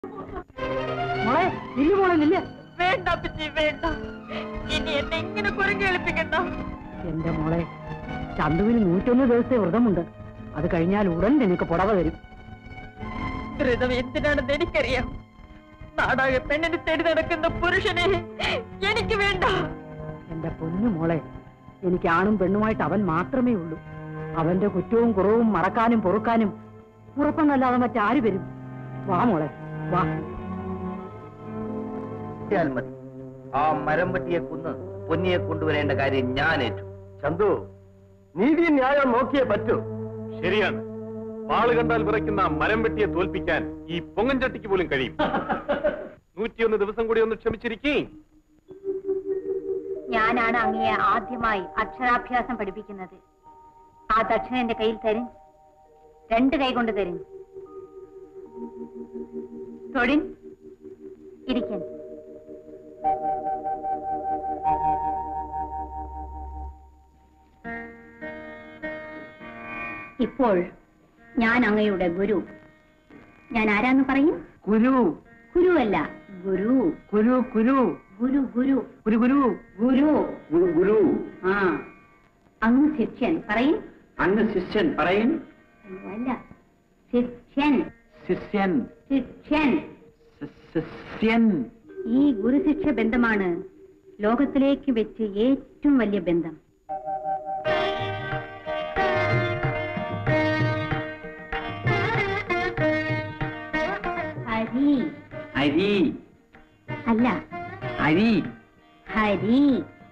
മോളെ നില്ല് മോളെ നില്ല് വേണ്ട അപ്പച്ചി വേണ്ട ഇനി എന്നെ ഇങ്ങനെ കുരങ്ങി എളുപ്പിക്കണ്ട എന്റെ മോളെ ചന്തുവിന് നൂറ്റൊന്ന് ദിവസത്തെ വ്രതമുണ്ട് അത് കഴിഞ്ഞാൽ ഉടൻ നിനക്ക് പുടവ തരും ധൃതം എന്തിനാണെന്ന് എനിക്കറിയാം നാടാകെ പെണ്ണിന് തേടി നടക്കുന്ന പുരുഷനെ എനിക്ക് വേണ്ട എന്റെ പൊന്നു മോളെ എനിക്ക് ആണും പെണ്ണുമായിട്ട് അവൻ മാത്രമേ ഉള്ളൂ അവന്റെ കുറ്റവും കുറവും മറക്കാനും പൊറുക്കാനും ഉറപ്പൊന്നല്ലാതെ മറ്റാര് വരും വാ മോളെ വാ കിട്ടിയാൽ മതി ആ മരം വെട്ടിയെ കുന്ന് പൊന്നിയെ കൊണ്ടുവരേണ്ട കാര്യം ഞാൻ ഏറ്റു ചന്തു നീതി ന്യായം നോക്കിയേ പറ്റൂ ശരിയാണ് വാള് കണ്ടാൽ വിറയ്ക്കുന്ന മരം വെട്ടിയെ തോൽപ്പിക്കാൻ ഈ പൊങ്ങൻചട്ടിക്ക് പോലും കഴിയും നൂറ്റിയൊന്ന് ദിവസം കൂടി ഒന്ന് ക്ഷമിച്ചിരിക്കേ ഞാനാണ് അങ്ങയെ ആദ്യമായി അക്ഷരാഭ്യാസം പഠിപ്പിക്കുന്നത് ആ ദക്ഷിണ എന്റെ കയ്യിൽ തരും രണ്ട് കൈ കൊണ്ട് തരും തൊഴിൻ ഇരിക്കാൻ ഇപ്പോൾ ഞാൻ അങ്ങയുടെ ഗുരു ഞാൻ ആരാന്ന് പറയും കുരു ഗുരുവല്ല ഗുരു കുരു കുരു ഗുരു ഗുരു കുരു കുരു ഗുരു ഗുരു ഗുരു ആ അങ്ങ് ശിഷ്യൻ പറയും അങ്ങ് ശിഷ്യൻ പറയും അല്ല ശിഷ്യൻ ശിഷ്യൻ ശിഷ്യൻ ശിഷ്യൻ ഈ ഗുരുശിക്ഷ ബന്ധമാണ് ലോകത്തിലേക്ക് വെച്ച് ഏറ്റവും വലിയ ബന്ധം ഹരി അരി അല്ല അരി ഹരി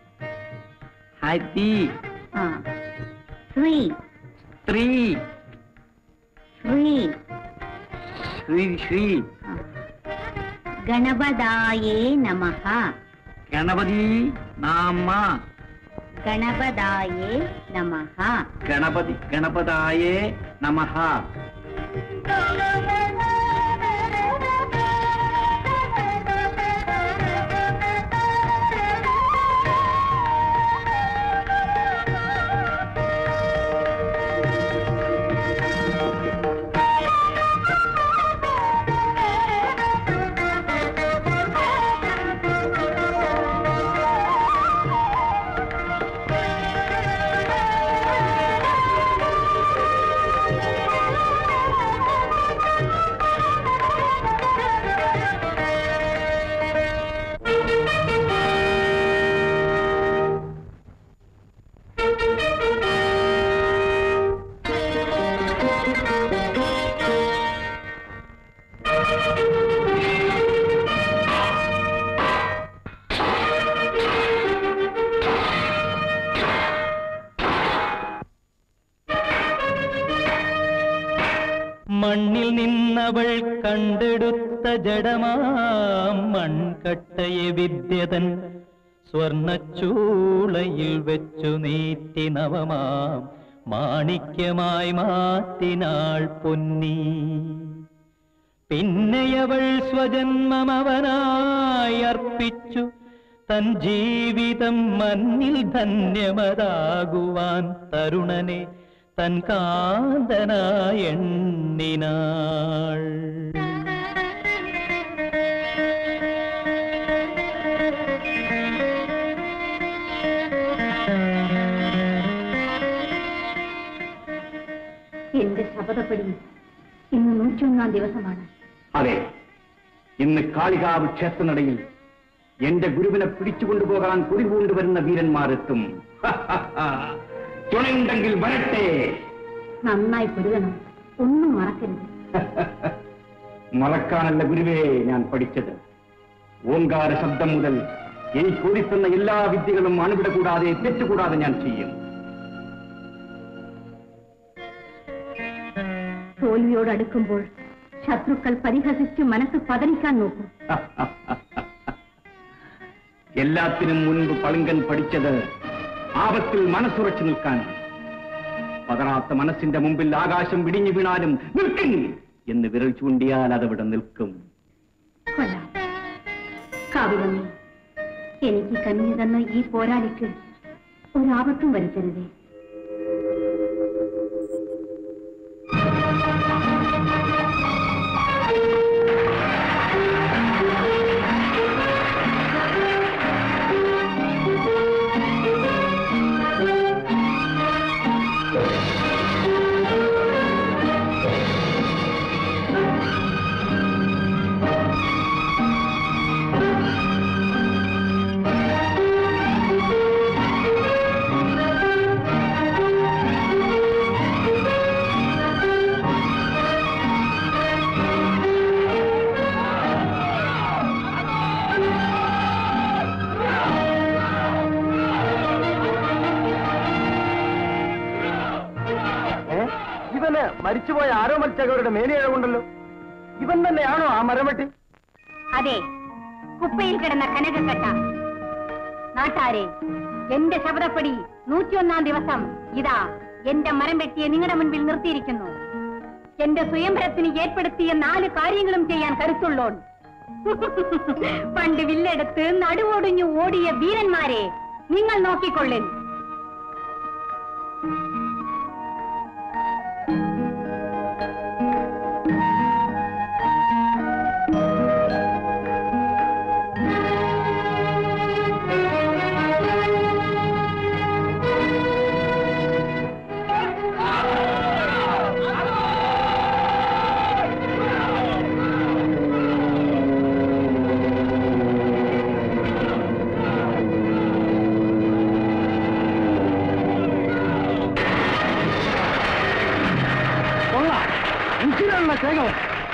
ഹരി ആ ശ്രീ സ്ത്രീ ശ്രീ ശ്രീ ശ്രീ ആ. ഗണപതായേ നമഃ ഗണപതി നാമ ഗണപതായേ നമഃ ഗണപതി ഗണപതായേ നമഃ മണ്ണിൽ നിന്നവൾ കണ്ടെടുത്ത ജഡമാം മൺകട്ടയെ വിദ്യതൻ സ്വർണച്ചൂളയിൽ വെച്ചു നീറ്റി നവമാം മാണിക്യമായി മാറ്റിനാൾ പൊന്നി പിന്നെയവൾ സ്വജന്മമവനായി അർപ്പിച്ചു തൻ ജീവിതം മണ്ണിൽ ധന്യമതാകുവാൻ തരുണനെ തൻ കാന്തനായ എണ്ണിനാൾ എന്റെ ശപഥപ്പടി ഇന്ന് നൂറ്റിയൊന്നാം ദിവസമാണ് അതെ ഇന്ന് കാളികാവ് ക്ഷേത്രനടയിൽ എന്റെ ഗുരുവിനെ പിടിച്ചുകൊണ്ടുപോകാൻ കുടികൊണ്ടുവരുന്ന വീരന്മാരെത്തും തുണയുണ്ടെങ്കിൽ വരട്ടെ നന്നായി പൊരുതണം ഒന്നും മറക്കരുത് മറക്കാനല്ല ഗുരുവേ ഞാൻ പഠിച്ചത് ഓങ്കാര ശബ്ദം മുതൽ എനിക്ക് ഓടിത്തുന്ന എല്ലാ വിദ്യകളും അണുവിട കൂടാതെ തെറ്റുകൂടാതെ ഞാൻ ചെയ്യും തോൽവിയോട് അടുക്കുമ്പോൾ ശത്രുക്കൾ പരിഹസിച്ച് മനസ്സ് പതനിക്കാൻ നോക്കും എല്ലാത്തിനും മുൻപ് പളുങ്കൻ പഠിച്ചത് ആപത്തിൽ മനസ്സുറച്ചു നിൽക്കാനാണ് പതറാത്ത മനസ്സിന്റെ മുമ്പിൽ ആകാശം വിടിഞ്ഞു വീണാലും നിൽക്കും എന്ന് വിരൽ ചൂണ്ടിയാൽ അതവിടെ നിൽക്കും കൊല്ലാം കാവിലമ്മേ എനിക്ക് കനിഞ്ഞു തന്ന ഈ പോരാളിക്ക് ഒരാപത്തും വരുത്തരുതേ മരിച്ചുപോയ ആരോ മത്സ്യകരുടെ മേനിഴകുണ്ടല്ലോ ഇവൻ തന്നെയാണോ ആ മരമട്ടി അതെ കുപ്പയിൽ കിടന്ന കനകക്കട്ട നാട്ടാരെ എന്റെ ശബ്ദപ്പടി നൂറ്റിയൊന്നാം ദിവസം ഇതാ എന്റെ മരം വെട്ടിയെ നിങ്ങളുടെ മുൻപിൽ നിർത്തിയിരിക്കുന്നു എന്റെ സ്വയംവരത്തിന് ഏർപ്പെടുത്തിയ നാല് കാര്യങ്ങളും ചെയ്യാൻ കരുത്തുള്ളോൺ പണ്ട് വില്ലെടുത്ത് നടുവൊടിഞ്ഞു ഓടിയ വീരന്മാരെ നിങ്ങൾ നോക്കിക്കൊള്ളിൻ കൊള്ളാം ഉച്ചിലുള്ള ചേകവൻ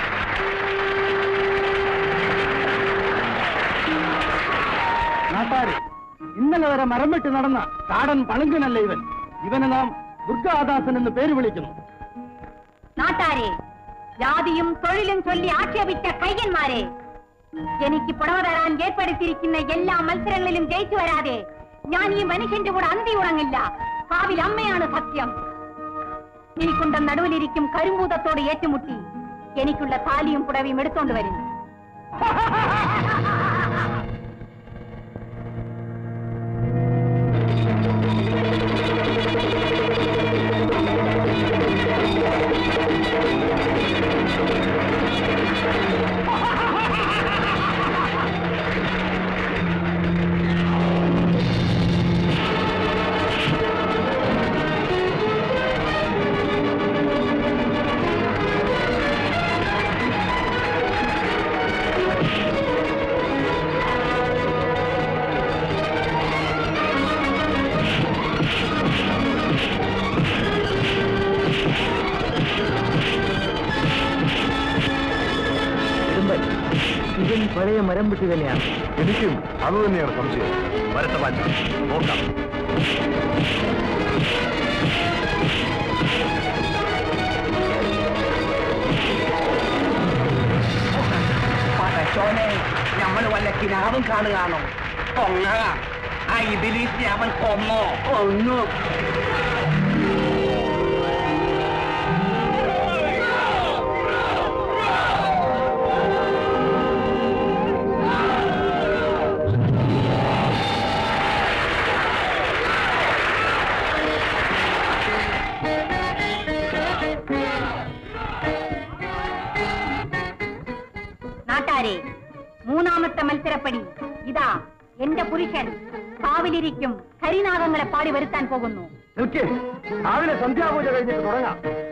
നാട്ടാരെ ഇന്നലെ വരെ മരം വെട്ടി നടന്ന കാടൻ പളുങ്കനല്ല ഇവൻ ഇവനെ നാം ദുർഗാദാസൻ എന്ന് പേര് വിളിക്കുന്നു നാട്ടാരെ ജാതിയും തൊഴിലും ചൊല്ലി ആക്ഷേപിച്ച കയ്യന്മാരെ എനിക്ക് പുടവ തരാൻ ഏർപ്പെടുത്തിയിരിക്കുന്ന എല്ലാ മത്സരങ്ങളിലും ജയിച്ചു വരാതെ ഞാൻ ഈ മനുഷ്യന്റെ കൂടെ അന്തി ഉറങ്ങില്ല കാവിൽ അമ്മയാണ് സത്യം എനിക്കുണ്ട നടുവിലിരിക്കും കരിമ്പൂതത്തോട് ഏറ്റുമുട്ടി എനിക്കുള്ള താലിയും പുടവയും എടുത്തോണ്ട് വരും ഇവൻ പഴയ മരം വെട്ടി തന്നെയാണ് എനിക്കും അത് തന്നെയാണ് സംശയം വരട്ടെ പാറ്റ നോക്കാം പടച്ചോനെ നമ്മൾ വല്ല കിനാവും കാണുകയാണോ കൊങ്ങ ആ ഇതിലീസിനെ അവൻ കൊന്നോ കൊന്നു നാട്ടാരെ മൂന്നാമത്തെ മത്സരപ്പടി ഇതാ എന്റെ പുരുഷൻ കാവിലിരിക്കും കരിനാഗങ്ങളെ പാടി വരുത്താൻ പോകുന്നു നിൽക്കേ രാവിലെ സന്ധ്യാപൂജ കഴിഞ്ഞിട്ട് തുടങ്ങാം